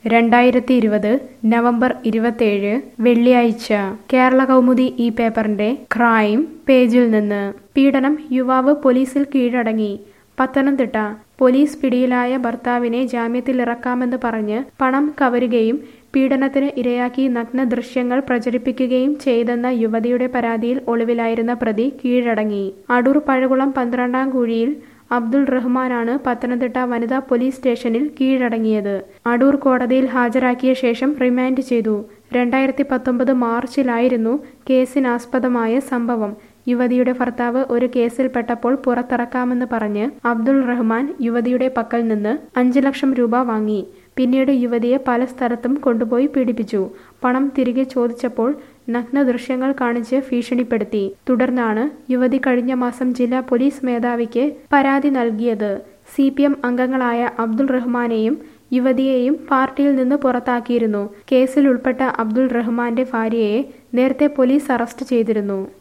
രണ്ടായിരത്തി ഇരുപത് നവംബർ ഇരുപത്തേഴ് വെള്ളിയാഴ്ച കേരള കൗമുദി ഈ പേപ്പറിന്റെ ക്രൈം പേജിൽ നിന്ന് പീഡനം യുവാവ് പോലീസിൽ കീഴടങ്ങി പത്തനംതിട്ട പോലീസ് പിടിയിലായ ഭർത്താവിനെ ജാമ്യത്തിലിറക്കാമെന്ന് പറഞ്ഞ് പണം കവരുകയും പീഡനത്തിന് ഇരയാക്കി നഗ്ന ദൃശ്യങ്ങൾ പ്രചരിപ്പിക്കുകയും ചെയ്തെന്ന യുവതിയുടെ പരാതിയിൽ ഒളിവിലായിരുന്ന പ്രതി കീഴടങ്ങി അടൂർ പഴകുളം പന്ത്രണ്ടാം കുഴിയിൽ അബ്ദുൾ റഹ്മാനാണ് പത്തനംതിട്ട വനിതാ പോലീസ് സ്റ്റേഷനിൽ കീഴടങ്ങിയത് അടൂർ കോടതിയിൽ ഹാജരാക്കിയ ശേഷം റിമാൻഡ് ചെയ്തു രണ്ടായിരത്തി പത്തൊമ്പത് മാർച്ചിലായിരുന്നു കേസിനാസ്പദമായ സംഭവം യുവതിയുടെ ഭർത്താവ് ഒരു കേസിൽപ്പെട്ടപ്പോൾ പുറത്തിറക്കാമെന്ന് പറഞ്ഞ് അബ്ദുൾ റഹ്മാൻ യുവതിയുടെ പക്കൽ നിന്ന് അഞ്ച് ലക്ഷം രൂപ വാങ്ങി പിന്നീട് യുവതിയെ പല സ്ഥലത്തും കൊണ്ടുപോയി പീഡിപ്പിച്ചു പണം തിരികെ ചോദിച്ചപ്പോൾ നഗ്ന ദൃശ്യങ്ങൾ കാണിച്ച് ഭീഷണിപ്പെടുത്തി തുടർന്നാണ് യുവതി കഴിഞ്ഞ മാസം ജില്ലാ പോലീസ് മേധാവിക്ക് പരാതി നൽകിയത് സി പി എം അംഗങ്ങളായ അബ്ദുൾ റഹ്മാനെയും യുവതിയെയും പാർട്ടിയിൽ നിന്ന് പുറത്താക്കിയിരുന്നു കേസിൽ ഉൾപ്പെട്ട അബ്ദുൾ റഹ്മാന്റെ ഭാര്യയെ നേരത്തെ പോലീസ് അറസ്റ്റ് ചെയ്തിരുന്നു